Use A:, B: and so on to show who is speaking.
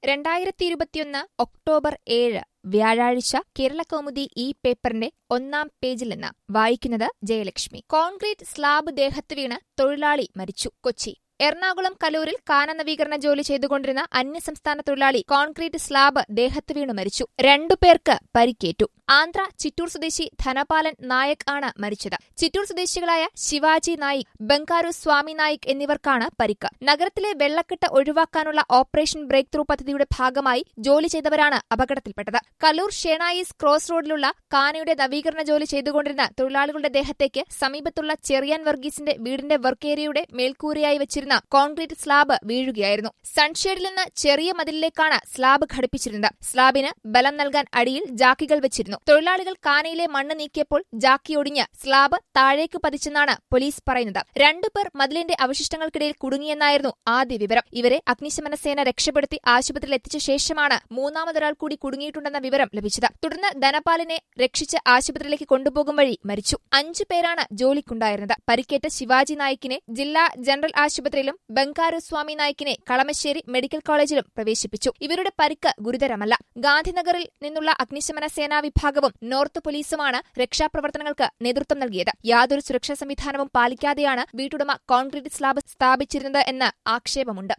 A: രണ്ടായിരത്തി ഇരുപത്തിയൊന്ന് ഒക്ടോബർ ഏഴ് വ്യാഴാഴ്ച കേരളകൗമുദി ഈ പേപ്പറിന്റെ ഒന്നാം പേജിൽ നിന്ന് വായിക്കുന്നത് ജയലക്ഷ്മി കോൺക്രീറ്റ് സ്ലാബ് ദേഹത്ത് വീണ് തൊഴിലാളി മരിച്ചു കൊച്ചി എറണാകുളം കലൂരിൽ കാന നവീകരണ ജോലി ചെയ്തുകൊണ്ടിരുന്ന അന്യസംസ്ഥാന തൊഴിലാളി കോൺക്രീറ്റ് സ്ലാബ് ദേഹത്ത് വീണു മരിച്ചു രണ്ടുപേർക്ക് പരിക്കേറ്റു ആന്ധ്ര ചിറ്റൂർ സ്വദേശി ധനപാലൻ നായക് ആണ് മരിച്ചത് ചിറ്റൂർ സ്വദേശികളായ ശിവാജി നായിക് ബംഗാരു സ്വാമി നായിക് എന്നിവർക്കാണ് പരിക്ക് നഗരത്തിലെ വെള്ളക്കെട്ട് ഒഴിവാക്കാനുള്ള ഓപ്പറേഷൻ ബ്രേക്ക് ത്രൂ പദ്ധതിയുടെ ഭാഗമായി ജോലി ചെയ്തവരാണ് അപകടത്തിൽപ്പെട്ടത് കലൂർ ഷേണായിസ് ക്രോസ് റോഡിലുള്ള കാനയുടെ നവീകരണ ജോലി ചെയ്തുകൊണ്ടിരുന്ന തൊഴിലാളികളുടെ ദേഹത്തേക്ക് സമീപത്തുള്ള ചെറിയാൻ വർഗീസിന്റെ വീടിന്റെ വർക്ക് ഏരിയയുടെ മേൽക്കൂരയായി വെച്ചിരുന്ന കോൺക്രീറ്റ് സ്ലാബ് വീഴുകയായിരുന്നു സൺഷെയ്ഡിൽ നിന്ന് ചെറിയ മതിലിലേക്കാണ് സ്ലാബ് ഘടിപ്പിച്ചിരുന്നത് സ്ലാബിന് ബലം നൽകാൻ അടിയിൽ ജാക്കികൾ വെച്ചിരുന്നു തൊഴിലാളികൾ കാനയിലെ മണ്ണ് നീക്കിയപ്പോൾ ജാക്കി ഒടിഞ്ഞ് സ്ലാബ് താഴേക്ക് പതിച്ചെന്നാണ് പോലീസ് പറയുന്നത് രണ്ടുപേർ മതിലിന്റെ അവശിഷ്ടങ്ങൾക്കിടയിൽ കുടുങ്ങിയെന്നായിരുന്നു ആദ്യ വിവരം ഇവരെ അഗ്നിശമന സേന രക്ഷപ്പെടുത്തി ആശുപത്രിയിൽ എത്തിച്ച ശേഷമാണ് മൂന്നാമതൊരാൾ കൂടി കുടുങ്ങിയിട്ടുണ്ടെന്ന വിവരം ലഭിച്ചത് തുടർന്ന് ധനപാലിനെ രക്ഷിച്ച് ആശുപത്രിയിലേക്ക് കൊണ്ടുപോകും വഴി മരിച്ചു അഞ്ചു പേരാണ് ജോലിക്കുണ്ടായിരുന്നത് പരിക്കേറ്റ ശിവാജി നായിക്കിനെ ജില്ലാ ജനറൽ ആശുപത്രിയിലും ബംഗാരു സ്വാമി നായിക്കിനെ കളമശ്ശേരി മെഡിക്കൽ കോളേജിലും പ്രവേശിപ്പിച്ചു ഇവരുടെ പരിക്ക് ഗുരുതരമല്ല ഗാന്ധിനഗറിൽ നിന്നുള്ള അഗ്നിശമന സേനാ വിഭാഗവും നോർത്ത് പോലീസുമാണ് രക്ഷാപ്രവർത്തനങ്ങൾക്ക് നേതൃത്വം നൽകിയത് യാതൊരു സുരക്ഷാ സംവിധാനവും പാലിക്കാതെയാണ് വീട്ടുടമ കോൺക്രീറ്റ് സ്ലാബ് സ്ഥാപിച്ചിരുന്നത് എന്ന് ആക്ഷേപമുണ്ട്